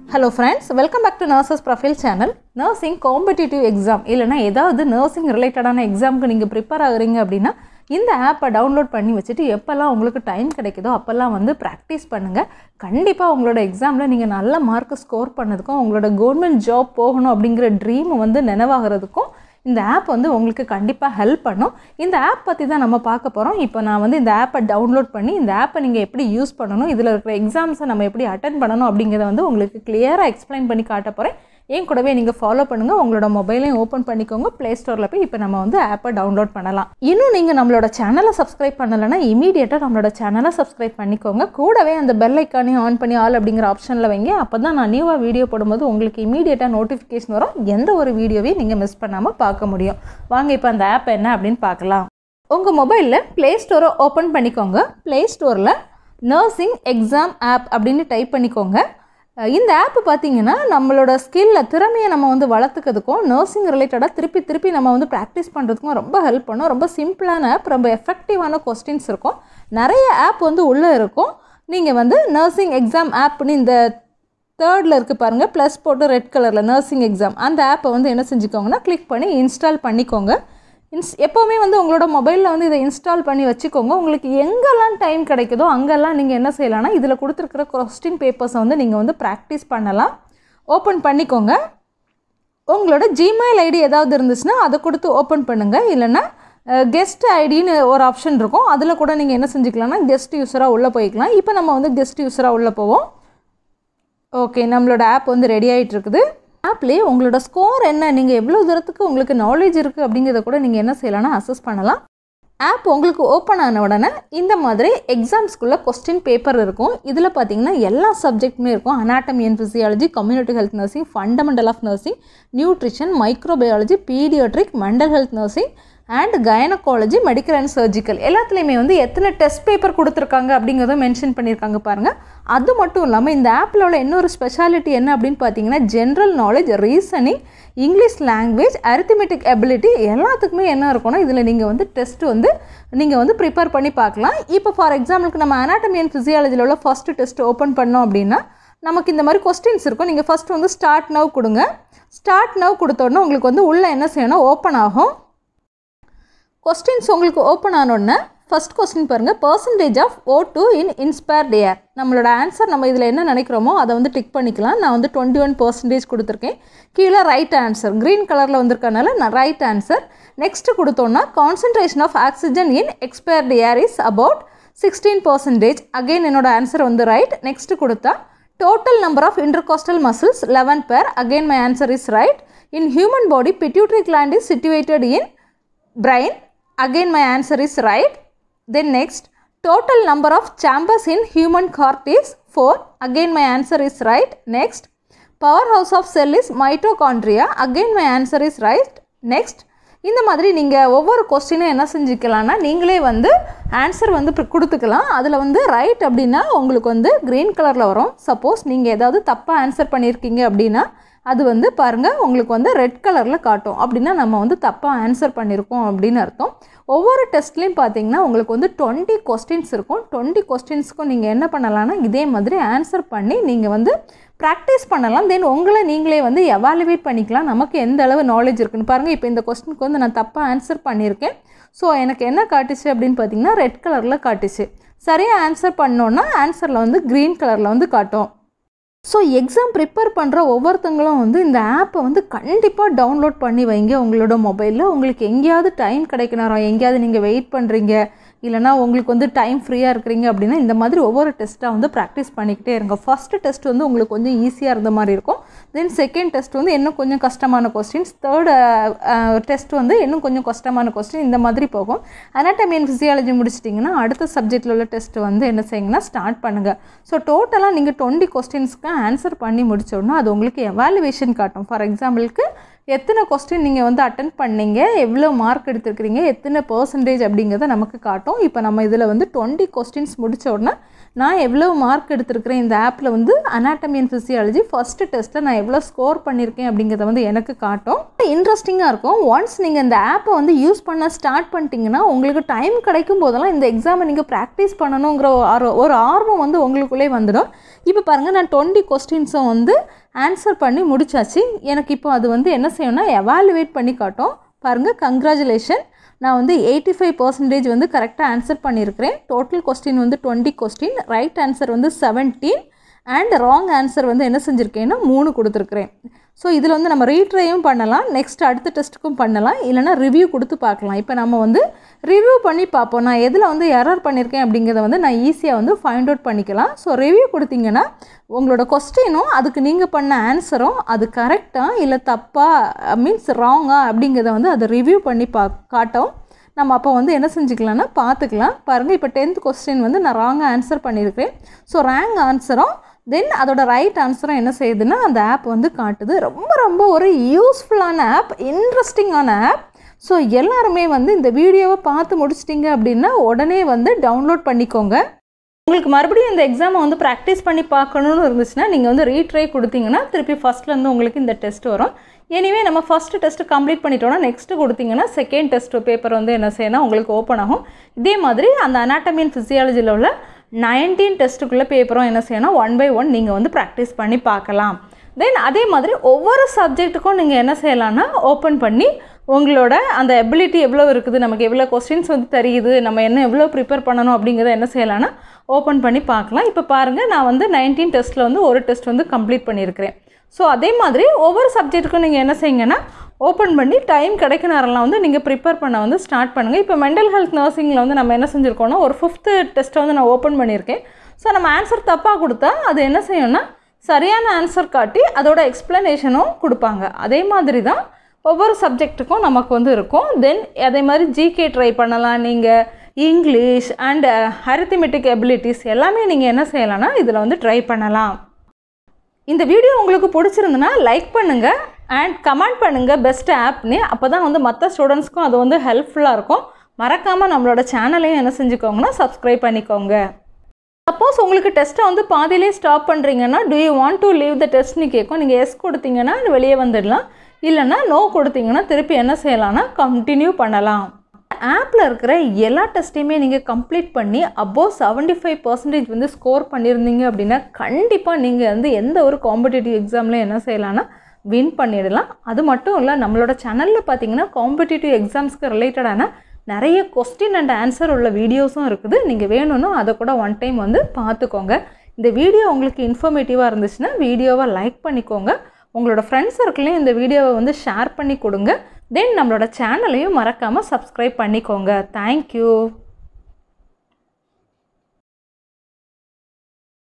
hello friends welcome back to nurses profile channel nursing competitive exam இல்லைனா ஏதாவது nursing ரிலேட்டடான எக்ஸாமுக்கு நீங்கள் ப்ரிப்பேர் ஆகுறீங்க அப்படின்னா இந்த ஆப்பை டவுன்லோட் பண்ணி வச்சுட்டு எப்போல்லாம் உங்களுக்கு டைம் கிடைக்குதோ அப்போல்லாம் வந்து ப்ராக்டிஸ் பண்ணுங்கள் கண்டிப்பாக உங்களோட எக்ஸாமில் நீங்கள் நல்ல மார்க் ஸ்கோர் பண்ணதுக்கும் உங்களோட கவர்மெண்ட் ஜாப் போகணும் அப்படிங்கிற ட்ரீம் வந்து நினைவாகிறதுக்கும் இந்த ஆப் வந்து உங்களுக்கு கண்டிப்பாக ஹெல்ப் பண்ணும் இந்த ஆப் பற்றி தான் நம்ம பார்க்க போகிறோம் இப்போ நான் வந்து இந்த ஆப்பை டவுன்லோட் பண்ணி இந்த ஆப்பை நீங்கள் எப்படி யூஸ் பண்ணணும் இதில் இருக்கிற எக்ஸாம்ஸை நம்ம எப்படி அட்டன் பண்ணணும் அப்படிங்கிறத வந்து உங்களுக்கு கிளியராக எக்ஸ்பிளைன் பண்ணி காட்ட போகிறேன் என் கூடவே நீங்கள் ஃபாலோ பண்ணுங்கள் உங்களோட மொபைலையும் ஓப்பன் பண்ணிக்கோங்க ப்ளே ஸ்டோரில் போய் இப்போ நம்ம வந்து ஆப்பை டவுன்லோட் பண்ணலாம் இன்னும் நீங்கள் நம்மளோட சேனலை சப்ஸ்கிரைப் பண்ணலைன்னா இமீடியட்டாக நம்மளோட சேனலை சப்ஸ்கிரைப் பண்ணிக்கோங்க கூடவே அந்த பெல் ஐக்கானையும் ஆன் பண்ணி ஆல் அப்படிங்கிற ஆப்ஷனில் வைங்க அப்போ தான் நான் நியூவாக வீடியோ போடும்போது உங்களுக்கு இமீடியட்டாக நோட்டிஃபிகேஷன் வரும் எந்த ஒரு வீடியோவையும் நீங்கள் மிஸ் பண்ணாமல் பார்க்க முடியும் வாங்க இப்போ அந்த ஆப் என்ன அப்படின்னு பார்க்கலாம் உங்கள் மொபைலில் ப்ளே ஸ்டோரை ஓப்பன் பண்ணிக்கோங்க ப்ளே ஸ்டோரில் நர்சிங் எக்ஸாம் ஆப் அப்படின்னு டைப் பண்ணிக்கோங்க அஹ் இந்த ஆப் பார்த்தீங்கன்னா நம்மளோட ஸ்கில்ல திறமையை நம்ம வந்து வளர்த்துக்கிறதுக்கும் நர்சிங் ரிலேட்டடாக திருப்பி திருப்பி நம்ம வந்து ப்ராக்டிஸ் பண்ணுறதுக்கும் ரொம்ப ஹெல்ப் பண்ணும் ரொம்ப சிம்பிளான ஆப் ரொம்ப எஃபெக்டிவான கொஸ்டின்ஸ் இருக்கும் நிறைய ஆப் வந்து உள்ளே இருக்கும் நீங்கள் வந்து நர்சிங் எக்ஸாம் ஆப்னு இந்த தேர்டில் இருக்குது பாருங்கள் ப்ளஸ் போட்டு ரெட் கலரில் நர்சிங் எக்ஸாம் அந்த ஆப்பை வந்து என்ன செஞ்சுக்கோங்கன்னா கிளிக் பண்ணி இன்ஸ்டால் பண்ணிக்கோங்க இன்ஸ் எப்போவுமே வந்து உங்களோட மொபைலில் வந்து இதை இன்ஸ்டால் பண்ணி வச்சுக்கோங்க உங்களுக்கு எங்கெல்லாம் டைம் கிடைக்குதோ அங்கெல்லாம் நீங்கள் என்ன செய்யலாம்னா இதில் கொடுத்துருக்குற கொஸ்டின் பேப்பர்ஸை வந்து நீங்கள் வந்து ப்ராக்டிஸ் பண்ணலாம் ஓப்பன் பண்ணிக்கோங்க உங்களோட ஜிமெயில் ஐடி ஏதாவது இருந்துச்சுன்னா அதை கொடுத்து ஓப்பன் பண்ணுங்கள் இல்லைன்னா கெஸ்ட் ஐடின்னு ஒரு ஆப்ஷன் இருக்கும் அதில் கூட நீங்கள் என்ன செஞ்சுக்கலாம்னா கெஸ்ட் யூஸராக உள்ளே போய்க்கலாம் இப்போ நம்ம வந்து கெஸ்ட் யூஸராக உள்ளே போவோம் ஓகே நம்மளோட ஆப் வந்து ரெடி ஆகிட்டு இருக்குது ஆப்லேயே உங்களோட ஸ்கோர் என்ன நீங்கள் எவ்வளோ தூரத்துக்கு உங்களுக்கு நாலேஜ் இருக்குது அப்படிங்கிறத கூட நீங்கள் என்ன செய்யலாம்னா அசஸ் பண்ணலாம் ஆப் உங்களுக்கு ஓப்பன் ஆன உடனே இந்த மாதிரி எக்ஸாம்ஸ்க்குள்ளே கொஸ்டின் பேப்பர் இருக்கும் இதில் பார்த்தீங்கன்னா எல்லா சப்ஜெக்ட்டுமே இருக்கும் anatomy and physiology community health nursing fundamental of nursing nutrition microbiology paediatric mental health nursing and gynaecology medical and surgical எல்லாத்துலேயுமே வந்து எத்தனை டெஸ்ட் பேப்பர் கொடுத்துருக்காங்க அப்படிங்கிறத மென்ஷன் பண்ணியிருக்காங்க பாருங்கள் அது மட்டும் இல்லாமல் இந்த ஆப்பில் உள்ள இன்னொரு ஸ்பெஷாலிட்டி என்ன அப்படின்னு பார்த்தீங்கன்னா general knowledge reasoning English language arithmetic ability எல்லாத்துக்குமே என்ன இருக்கும்னா இதில் நீங்கள் வந்து டெஸ்ட் வந்து நீங்கள் வந்து ப்ரிப்பேர் பண்ணி பார்க்கலாம் இப்போ ஃபார் எக்ஸாம்பிளுக்கு நம்ம அனாட்டமி அண்ட் ஃபிசியாலஜியில் உள்ள ஃபஸ்ட்டு டெஸ்ட் ஓப்பன் பண்ணோம் அப்படின்னா நமக்கு இந்த மாதிரி கொஸ்டின்ஸ் இருக்கும் நீங்கள் ஃபஸ்ட் வந்து ஸ்டார்ட் நவ் கொடுங்க ஸ்டார்ட் நவ் கொடுத்தோடனே உங்களுக்கு வந்து உள்ளே என்ன செய்யணும் ஓப்பன் ஆகும் கொஸ்டின்ஸ் உங்களுக்கு ஓப்பன் ஆனோடனே ஃபஸ்ட் கொஸ்டின் பாருங்கள் percentage of O two in inspired air நம்மளோட ஆன்சர் நம்ம இதில் என்ன நினைக்கிறோமோ அதை வந்து டிக் பண்ணிக்கலாம் நான் வந்து டுவெண்ட்டி ஒன் பர்சன்டேஜ் கொடுத்துருக்கேன் கீழே ரைட் ஆன்சர் க்ரீன் கலரில் வந்திருக்கனால நான் ரைட் ஆன்சர் நெக்ஸ்ட் கொடுத்தோன்னா concentration of oxygen in expired air is about sixteen percentage again என்னோட ஆன்சர் வந்து ரைட் நெக்ஸ்ட் கொடுத்தா total number of intercostal muscles eleven pair again my answer is right in human body pituitary gland is situated in brain again my answer is right then next total number of chambers in human heart is 4 again my answer is right next powerhouse of cell is mitochondria again my answer is right next இந்த மாதிரி நீங்கள் ஒவ்வொரு கொஸ்டினும் என்ன செஞ்சுக்கலாம்னா நீங்களே வந்து answer வந்து இப்ப கொடுத்துக்கலாம் அதில் வந்து ரைட் அப்படின்னா உங்களுக்கு வந்து க்ரீன் கலரில் வரும் சப்போஸ் நீங்கள் ஏதாவது தப்பாக ஆன்சர் பண்ணியிருக்கீங்க அப்படின்னா அது வந்து பாருங்கள் உங்களுக்கு வந்து ரெட் கலரில் காட்டும் அப்படின்னா நம்ம வந்து தப்பாக ஆன்சர் பண்ணியிருக்கோம் அப்படின்னு அர்த்தம் ஒவ்வொரு டெஸ்ட்லேயும் பார்த்தீங்கன்னா உங்களுக்கு வந்து டுவெண்ட்டி கொஸ்டின்ஸ் இருக்கும் டுவெண்ட்டி கொஸ்டின்ஸ்க்கும் நீங்கள் என்ன பண்ணலாம்னா இதே மாதிரி ஆன்சர் பண்ணி நீங்கள் வந்து ப்ராக்டிஸ் பண்ணலாம் தென் உங்களை நீங்களே வந்து எவாலுவேட் பண்ணிக்கலாம் நமக்கு எந்த அளவு நாலேஜ் இருக்குன்னு பாருங்கள் இப்போ இந்த கொஸ்டினுக்கு வந்து நான் தப்பாக ஆன்சர் பண்ணியிருக்கேன் ஸோ எனக்கு என்ன காட்டுச்சு அப்படின்னு பார்த்தீங்கன்னா ரெட் கலரில் காட்டுச்சு சரியாக ஆன்சர் பண்ணோன்னா ஆன்சரில் வந்து க்ரீன் கலரில் வந்து காட்டும் ஸோ எக்ஸாம் ப்ரிப்பேர் பண்ணுற ஒவ்வொருத்தங்களும் வந்து இந்த ஆப்பை வந்து கண்டிப்பாக டவுன்லோட் பண்ணி வைங்க உங்களோட மொபைலில் உங்களுக்கு எங்கேயாவது டைம் கிடைக்க நேரம் எங்கேயாவது நீங்கள் வெயிட் பண்ணுறீங்க இல்லைனா உங்களுக்கு வந்து டைம் ஃப்ரீயாக இருக்கிறீங்க அப்படின்னா இந்த மாதிரி ஒவ்வொரு டெஸ்ட்டாக வந்து ப்ராக்டிஸ் பண்ணிக்கிட்டே இருங்க ஃபஸ்ட்டு டெஸ்ட் வந்து உங்களுக்கு கொஞ்சம் ஈஸியாக இருந்த மாதிரி இருக்கும் தென் செகண்ட் டெஸ்ட் வந்து இன்னும் கொஞ்சம் கஷ்டமான கொஸ்டின்ஸ் தேர்டு டெஸ்ட் வந்து இன்னும் கொஞ்சம் கஷ்டமான கொஸ்டின் இந்த மாதிரி போகும் அனாட்டமி அண்ட் ஃபிசியாலஜி முடிச்சிட்டிங்கன்னா அடுத்த சப்ஜெக்டில் உள்ள டெஸ்ட் வந்து என்ன செய்யுங்கன்னா ஸ்டார்ட் பண்ணுங்கள் ஸோ டோட்டலாக நீங்கள் டுவெண்ட்டி கொஸ்டின்ஸ்க்கு ஆன்சர் பண்ணி முடிச்சோன்னா அது உங்களுக்கு எவாலுவேஷன் காட்டும் ஃபார் எக்ஸாம்பிளுக்கு எத்தனை கொஸ்டின் நீங்கள் வந்து அட்டன் பண்ணீங்க எவ்வளோ மார்க் எடுத்திருக்கிறீங்க எத்தனை பர்சன்டேஜ் அப்படிங்கிறத நமக்கு காட்டும் இப்போ நம்ம இதில் வந்து டுவெண்ட்டி கொஸ்டின்ஸ் முடித்த உடனே நான் எவ்வளோ மார்க் எடுத்திருக்கிறேன் இந்த ஆப்பில் வந்து அனாட்டமி அண்ட் ஃபிசியாலஜி ஃபஸ்ட்டு டெஸ்ட்டில் நான் எவ்வளோ ஸ்கோர் பண்ணியிருக்கேன் அப்படிங்கிறத வந்து எனக்கு காட்டும் இன்ட்ரெஸ்டிங்காக இருக்கும் ஒன்ஸ் நீங்கள் இந்த ஆப்பை வந்து யூஸ் பண்ண ஸ்டார்ட் பண்ணிட்டீங்கன்னா உங்களுக்கு டைம் கிடைக்கும் போதெல்லாம் இந்த எக்ஸாமை நீங்கள் ப்ராக்டிஸ் பண்ணணுங்கிற ஒரு ஆர்வ- ஒரு ஆர்வம் வந்து உங்களுக்குள்ளே வந்துடும் இப்போ பாருங்கள் நான் டுவெண்ட்டி கொஸ்டின்ஸும் வந்து ஆன்சர் பண்ணி முடிச்சாச்சு எனக்கு இப்போ அது வந்து என்ன செய்யணும்னா எவாலுவேட் பண்ணி காட்டும் பாருங்கள் கங்க்ராச்சுலேஷன் நான் வந்து எயிட்டி ஃபைவ் பர்சன்டேஜ் வந்து கரெக்டாக ஆன்சர் பண்ணியிருக்கிறேன் டோட்டல் கொஸ்டின் வந்து டுவெண்ட்டி கொஸ்டின் ரைட் ஆன்சர் வந்து செவன்டீன் அண்ட் ராங் ஆன்சர் வந்து என்ன செஞ்சுருக்கேன்னா மூணு கொடுத்துருக்குறேன் ஸோ இதில் வந்து நம்ம ரீட்ரையும் பண்ணலாம் நெக்ஸ்ட் அடுத்த டெஸ்ட்டுக்கும் பண்ணலாம் இல்லைனா ரிவ்யூ கொடுத்து பார்க்கலாம் இப்போ நம்ம வந்து ரிவ்யூ பண்ணி பார்ப்போம் நான் எதில் வந்து எரர் பண்ணியிருக்கேன் அப்படிங்கிறத வந்து நான் ஈஸியாக வந்து ஃபைண்ட் அவுட் பண்ணிக்கலாம் ஸோ ரிவ்யூ கொடுத்தீங்கன்னா உங்களோட கொஸ்டினும் அதுக்கு நீங்கள் பண்ண ஆன்சரும் அது கரெக்டாக இல்லை தப்பாக மீன்ஸ் ராங்கா அப்படிங்கிறத வந்து அதை ரிவ்யூ பண்ணி பா காட்டும் நம்ம அப்போ வந்து என்ன செஞ்சுக்கலாம்னா பார்த்துக்கலாம் பாருங்கள் இப்போ டென்த் கொஸ்டின் வந்து நான் ராங்காக ஆன்சர் பண்ணியிருக்கிறேன் ஸோ ரேங்க் ஆன்சரும் தென் அதோட ரைட் ஆன்சரும் என்ன செய்யுதுன்னா அந்த ஆப் வந்து காட்டுது ரொம்ப ரொம்ப ஒரு யூஸ்ஃபுல்லான ஆப் இன்ட்ரெஸ்டிங்கான ஆப் ஸோ எல்லாருமே வந்து இந்த வீடியோவை பார்த்து முடிச்சிட்டிங்க அப்படின்னா உடனே வந்து டவுன்லோட் பண்ணிக்கோங்க உங்களுக்கு மறுபடியும் இந்த எக்ஸாமை வந்து ப்ராக்டிஸ் பண்ணி பார்க்கணுன்னு இருந்துச்சுன்னா நீங்கள் வந்து ரீட்ரை கொடுத்தீங்கன்னா திருப்பி ஃபஸ்ட்லேருந்து உங்களுக்கு இந்த டெஸ்ட் வரும் எனிவே நம்ம ஃபஸ்ட்டு டெஸ்ட்டு கம்ப்ளீட் பண்ணிட்டோம்னா நெக்ஸ்ட்டு கொடுத்தீங்கன்னா செகண்ட் டெஸ்ட் பேப்பர் வந்து என்ன செய்யணும் உங்களுக்கு ஓப்பன் ஆகும் இதே மாதிரி அந்த அனாட்டமி அண்ட் ஃபிசியாலஜியில் உள்ள நைன்டீன் டெஸ்ட்டுக்குள்ளே பேப்பரும் என்ன செய்யணும் ஒன் பை ஒன் நீங்கள் வந்து ப்ராக்டிஸ் பண்ணி பார்க்கலாம் தென் அதே மாதிரி ஒவ்வொரு சப்ஜெக்ட்டுக்கும் நீங்கள் என்ன செய்யலாம்னா ஓப்பன் பண்ணி உங்களோட அந்த எபிலிட்டி எவ்வளோ இருக்குது நமக்கு எவ்வளோ கொஸ்டின்ஸ் வந்து தெரியுது நம்ம என்ன எவ்வளோ ப்ரிப்பேர் பண்ணணும் அப்படிங்கிறத என்ன செய்யலாம்னா ஓப்பன் பண்ணி பார்க்கலாம் இப்போ பாருங்கள் நான் வந்து நைன்டீன் டெஸ்ட்டில் வந்து ஒரு டெஸ்ட் வந்து கம்ப்ளீட் பண்ணியிருக்கிறேன் ஸோ அதே மாதிரி ஒவ்வொரு சப்ஜெக்ட்டுக்கும் நீங்கள் என்ன செய்யுங்கன்னா ஓப்பன் பண்ணி டைம் கிடைக்க நேரம்லாம் வந்து நீங்கள் ப்ரிப்பேர் பண்ண வந்து ஸ்டார்ட் பண்ணுங்கள் இப்போ மென்டல் ஹெல்த் நர்சிங்கில் வந்து நம்ம என்ன செஞ்சுருக்கோம்னா ஒரு ஃபிஃப்த்து டெஸ்ட்டை வந்து நான் ஓப்பன் பண்ணியிருக்கேன் ஸோ நம்ம ஆன்சர் தப்பாக கொடுத்தா அது என்ன செய்யும்னா சரியான ஆன்சர் காட்டி அதோட எக்ஸ்ப்ளனேஷனும் கொடுப்பாங்க அதே மாதிரி தான் ஒவ்வொரு சப்ஜெக்ட்டுக்கும் நமக்கு வந்து இருக்கும் தென் அதே மாதிரி ஜிகே ட்ரை பண்ணலாம் நீங்கள் இங்கிலீஷ் அண்ட் அரித்தமெட்டிக் எபிலிட்டிஸ் எல்லாமே நீங்கள் என்ன செய்யலாம்னா இதில் வந்து ட்ரை பண்ணலாம் இந்த வீடியோ உங்களுக்கு பிடிச்சிருந்துன்னா லைக் பண்ணுங்கள் அண்ட் கமெண்ட் பண்ணுங்கள் பெஸ்ட் ஆப்னு அப்போ தான் வந்து மற்ற ஸ்டூடெண்ட்ஸ்க்கும் அது வந்து ஹெல்ப்ஃபுல்லாக இருக்கும் மறக்காமல் நம்மளோட சேனலையும் என்ன செஞ்சுக்கோங்கன்னா சப்ஸ்கிரைப் பண்ணிக்கோங்க சப்போஸ் உங்களுக்கு டெஸ்ட்டை வந்து பாதியிலே ஸ்டாப் பண்ணுறீங்கன்னா do you want to leave the டெஸ்ட்னு கேட்கும் நீங்கள் எஸ் கொடுத்தீங்கன்னா வெளியே வந்துடலாம் இல்லைன்னா நோ கொடுத்தீங்கன்னா திருப்பி என்ன செய்யலாம்னா கண்டினியூ பண்ணலாம் ஆப்பில் இருக்கிற எல்லா டெஸ்ட்டையுமே நீங்கள் கம்ப்ளீட் பண்ணி அபோவ் செவன்ட்டி ஃபைவ் பர்சன்டேஜ் வந்து ஸ்கோர் பண்ணியிருந்தீங்க அப்படின்னா கண்டிப்பாக நீங்கள் வந்து எந்த ஒரு காம்படிட்டிவ் எக்ஸாமில் என்ன செய்யலாம்னா வின் பண்ணிடலாம் அது மட்டும் இல்லை நம்மளோட சேனலில் பார்த்தீங்கன்னா காம்படிட்டிவ் எக்ஸாம்ஸ்க்கு ரிலேட்டடான நிறைய கொஸ்டின் அண்ட் ஆன்சர் உள்ள வீடியோஸும் இருக்குது நீங்கள் வேணும்னா அதை கூட ஒன் டைம் வந்து பார்த்துக்கோங்க இந்த வீடியோ உங்களுக்கு இன்ஃபர்மேட்டிவாக இருந்துச்சுன்னா வீடியோவை லைக் பண்ணிக்கோங்க உங்களோட ஃப்ரெண்ட்ஸ் சர்க்கிளையும் இந்த வீடியோவை வந்து ஷேர் பண்ணி கொடுங்க தென் நம்மளோட சேனலையும் மறக்காமல் சப்ஸ்கிரைப் பண்ணிக்கோங்க தேங்க்யூ